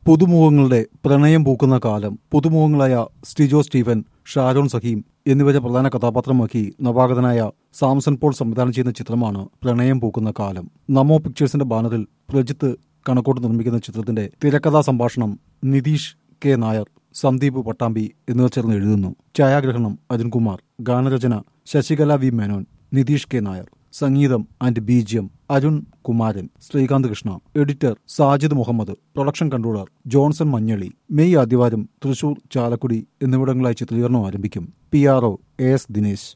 പുതുമുഖങ്ങളുടെ പ്രണയം പൂക്കുന്ന കാലം പുതുമുഖങ്ങളായ സ്റ്റിജോ സ്റ്റീഫൻ ഷാരോൺ സഹീം എന്നിവരെ പ്രധാന കഥാപാത്രമാക്കി നവാഗതനായ സാംസൺ പോൾ സംവിധാനം ചെയ്യുന്ന ചിത്രമാണ് പ്രണയം പൂക്കുന്ന കാലം നമോ പിക്ചേഴ്സിന്റെ ബാനറിൽ പ്രജിത്ത് കണക്കോട്ട് നിർമ്മിക്കുന്ന ചിത്രത്തിന്റെ തിരക്കഥാ സംഭാഷണം നിതീഷ് കെ നായർ സന്ദീപ് പട്ടാമ്പി എന്നിവർ ചേർന്ന് എഴുതുന്നു ഛായാഗ്രഹണം അരുൺകുമാർ ഗാനരചന ശശികല വി മേനോൻ നിതീഷ് കെ നായർ സംഗീതം and BGM Arun Kumaran Srikanth Krishna editor Sajid Muhammad production controller Johnson Manjaly May ആദ്യവാരം തൃശൂർ ചാലക്കുടി എന്നിവിടങ്ങളായി ചിത്രീകരണം ആരംഭിക്കും P R O A S Dinesh